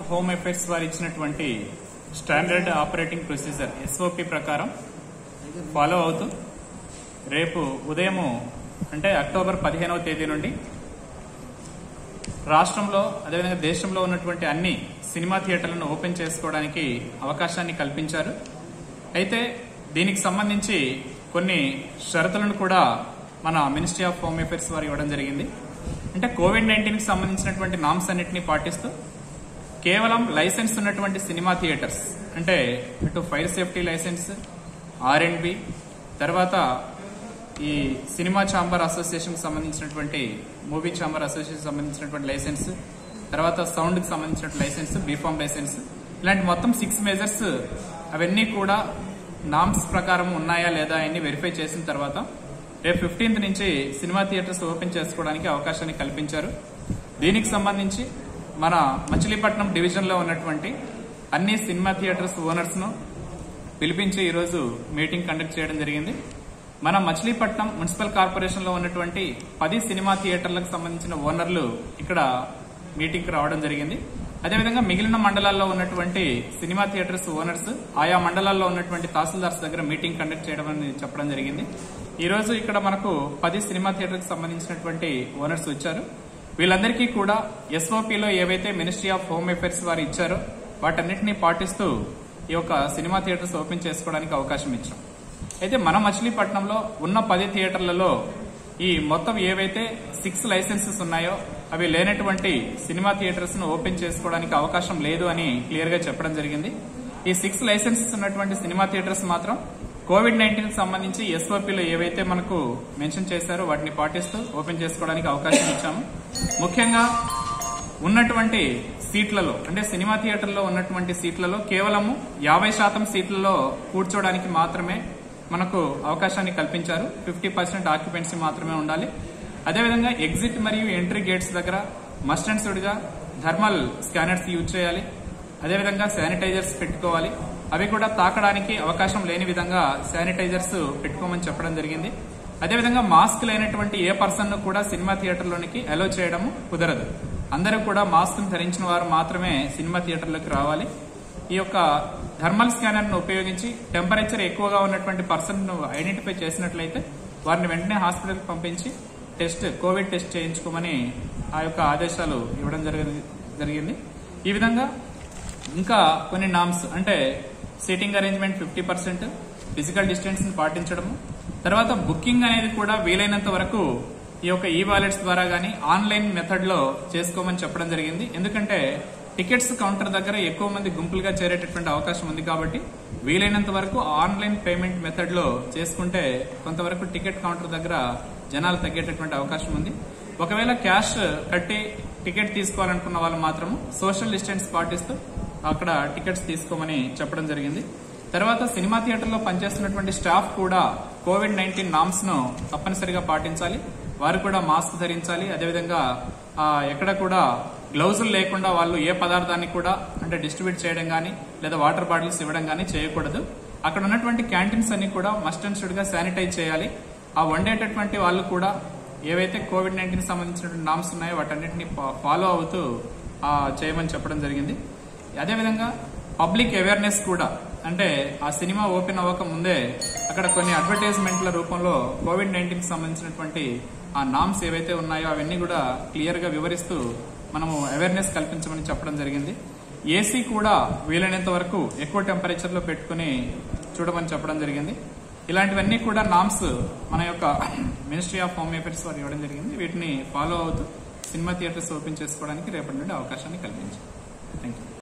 home affairs వారు ఇచ్చినటువంటి standard operating procedure SOP ప్రకారం ఫాలో అవుతూ రేపు ఉదయము అంటే అక్టోబర్ పదిహేనవ తేదీ నుండి రాష్ట్రంలో అదేవిధంగా దేశంలో ఉన్నటువంటి అన్ని సినిమా థియేటర్లను ఓపెన్ చేసుకోవడానికి అవకాశాన్ని కల్పించారు అయితే దీనికి సంబంధించి కొన్ని షరతులను కూడా మన మినిస్ట్రీ ఆఫ్ హోమ్ అఫైర్స్ వారు ఇవ్వడం జరిగింది అంటే కోవిడ్ నైన్టీన్ కి సంబంధించినటువంటి నామ్స్ అన్నింటినీ పాటిస్తూ కేవలం లైసెన్స్ ఉన్నటువంటి సినిమా థియేటర్స్ అంటే ఇటు fire safety licence R and B తర్వాత ఈ సినిమా ఛాంబర్ అసోసియేషన్ కి సంబంధించినటువంటి మూవీ ఛాంబర్ అసోసియేషన్ సంబంధించినటువంటి లైసెన్స్ తర్వాత సౌండ్ కి సంబంధించిన లైసెన్స్ బీఫామ్ లైసెన్స్ ఇలాంటి మొత్తం సిక్స్ మెజర్స్ అవన్నీ కూడా నామ్స్ ప్రకారం ఉన్నాయా లేదా అన్ని వెరిఫై చేసిన తర్వాత రేపు ఫిఫ్టీన్త్ నుంచి సినిమా థియేటర్స్ ఓపెన్ చేసుకోవడానికి అవకాశాన్ని కల్పించారు దీనికి సంబంధించి మన మచిలీపట్నం డివిజన్ లో ఉన్నటువంటి అన్ని సినిమా థియేటర్స్ ఓనర్స్ ను పిలిపించి ఈరోజు మీటింగ్ కండక్ట్ చేయడం జరిగింది మన మచిలీపట్నం మున్సిపల్ కార్పొరేషన్ లో ఉన్నటువంటి పది సినిమా థియేటర్లకు సంబంధించిన ఓనర్లు ఇక్కడ మీటింగ్ కి రావడం జరిగింది అదేవిధంగా మిగిలిన మండలాల్లో ఉన్నటువంటి సినిమా థియేటర్స్ ఓనర్స్ ఆయా మండలాల్లో ఉన్నటువంటి తహసీల్దార్స్ దగ్గర మీటింగ్ కండక్ట్ చేయడం అని చెప్పడం జరిగింది ఈ రోజు ఇక్కడ మనకు పది సినిమా థియేటర్కి సంబంధించినటువంటి ఓనర్స్ వచ్చారు వీళ్ళందరికీ కూడా ఎస్ఓపిలో ఏవైతే మినిస్ట్రీ ఆఫ్ హోమ్ అఫైర్స్ వారు ఇచ్చారో వాటన్నిటిని పాటిస్తూ ఈ యొక్క సినిమా థియేటర్స్ ఓపెన్ చేసుకోవడానికి అవకాశం ఇచ్చాం అయితే మన మచిలీపట్నంలో ఉన్న పది థియేటర్లలో ఈ మొత్తం ఏవైతే సిక్స్ లైసెన్సెస్ ఉన్నాయో అవి లేనటువంటి సినిమా థియేటర్స్ ను ఓపెన్ చేసుకోవడానికి అవకాశం లేదు అని క్లియర్ గా చెప్పడం జరిగింది ఈ సిక్స్ లైసెన్సెస్ ఉన్నటువంటి సినిమా థియేటర్స్ మాత్రం కోవిడ్ నైన్టీన్ సంబంధించి ఎస్ఓపిలో ఏవైతే మనకు మెన్షన్ చేశారో వాటిని పాటిస్తూ ఓపెన్ చేసుకోవడానికి అవకాశం ఇచ్చాము ముఖ్యంగా ఉన్నటువంటి సీట్లలో అంటే సినిమా థియేటర్లో ఉన్నటువంటి సీట్లలో కేవలము యాభై శాతం సీట్లలో కూర్చోవడానికి మాత్రమే మనకు అవకాశాన్ని కల్పించారు ఫిఫ్టీ పర్సెంట్ ఆక్యుపెన్సీ మాత్రమే ఉండాలి అదేవిధంగా ఎగ్జిట్ మరియు ఎంట్రీ గేట్స్ దగ్గర మస్ట్ అండ్ సుడ్గా థర్మల్ స్కానర్స్ యూజ్ చేయాలి అదేవిధంగా శానిటైజర్స్ పెట్టుకోవాలి అవి కూడా తాకడానికి అవకాశం లేని విధంగా శానిటైజర్స్ పెట్టుకోమని చెప్పడం జరిగింది అదేవిధంగా మాస్క్ లేనటువంటి ఏ పర్సన్ కూడా సినిమా థియేటర్లోనికి అలో చేయడం కుదరదు అందరూ కూడా మాస్క్ ధరించిన వారు మాత్రమే సినిమా థియేటర్లోకి రావాలి ఈ యొక్క థర్మల్ స్కానర్ ను ఉపయోగించి టెంపరేచర్ ఎక్కువగా ఉన్నటువంటి పర్సన్ ను ఐడెంటిఫై చేసినట్లయితే వారిని వెంటనే హాస్పిటల్కి పంపించి టెస్ట్ కోవిడ్ టెస్ట్ చేయించుకోమని ఆ యొక్క ఆదేశాలు ఇవ్వడం జరిగి- జరిగింది ఈ విధంగా ఇంకా కొన్ని నామ్స్ అంటే seating arrangement fifty percent physical distance ని పాటించడము తర్వాత బుకింగ్ అనేది కూడా వీలైనంత వరకు ఈ యొక్క ఈ వాలెట్స్ ద్వారా గానీ ఆన్లైన్ మెథడ్ లో చేసుకోమని చెప్పడం జరిగింది ఎందుకంటే టికెట్స్ కౌంటర్ దగ్గర ఎక్కువ మంది గుంపులుగా చేరేటటువంటి అవకాశం ఉంది కాబట్టి వీలైనంత వరకు ఆన్లైన్ పేమెంట్ మెథడ్ లో చేసుకుంటే కొంతవరకు టికెట్ కౌంటర్ దగ్గర జనాలు తగ్గేటటువంటి అవకాశం ఉంది ఒకవేళ క్యాష్ కట్టి టికెట్ తీసుకోవాలనుకున్న వాళ్ళు మాత్రం సోషల్ డిస్టెన్స్ పాటిస్తూ అక్కడ టికెట్స్ తీసుకోమని చెప్పడం జరిగింది తర్వాత సినిమా థియేటర్లో పనిచేస్తున్నటువంటి స్టాఫ్ కూడా కోవిడ్ నైన్టీన్ నామ్స్ ను తప్పనిసరిగా పాటించాలి వారు కూడా మాస్క్ ధరించాలి అదేవిధంగా ఆ, ఎక్కడ కూడా గ్లౌజులు లేకుండా వాళ్ళు ఏ పదార్థాన్ని కూడా అంటే డిస్ట్రిబ్యూట్ చేయడం గానీ లేదా వాటర్ బాటిల్స్ ఇవ్వడం గానీ చేయకూడదు అక్కడ ఉన్నటువంటి క్యాంటీన్స్ అన్ని కూడా మస్ట్ అండ్ షుడ్ గా శానిటైజ్ చేయాలి ఆ వండేటటువంటి వాళ్ళు కూడా ఏవైతే కోవిడ్ నైన్టీన్ సంబంధించినటువంటి నామ్స్ ఉన్నాయో వాటన్నిటిని ఫాలో అవుతూ ఆ, చేయమని చెప్పడం జరిగింది అదేవిధంగా పబ్లిక్ అవేర్నెస్ కూడా అంటే ఆ సినిమా ఓపెన్ అవ్వక ముందే అక్కడ కొన్ని అడ్వర్టైజ్మెంట్ల రూపంలో కోవిడ్ నైన్టీన్ సంబంధించినటువంటి ఆ నామ్స్ ఏవైతే ఉన్నాయో అవన్నీ కూడా క్లియర్ గా వివరిస్తూ మనము అవేర్నెస్ కల్పించమని చెప్పడం జరిగింది ఏసీ కూడా వీలైనంత వరకు ఎక్కువ టెంపరేచర్ లో పెట్టుకుని చూడమని చెప్పడం జరిగింది ఇలాంటివన్నీ కూడా నామ్స్ మన యొక్క మినిస్ట్రీ ఆఫ్ హోమ్ అఫైర్స్ వారు ఇవ్వడం జరిగింది వీటిని ఫాలో అవుతూ సినిమా థియేటర్స్ ఓపెన్ చేసుకోవడానికి రేపటి నుండి అవకాశాన్ని కల్పించారు థ్యాంక్ యూ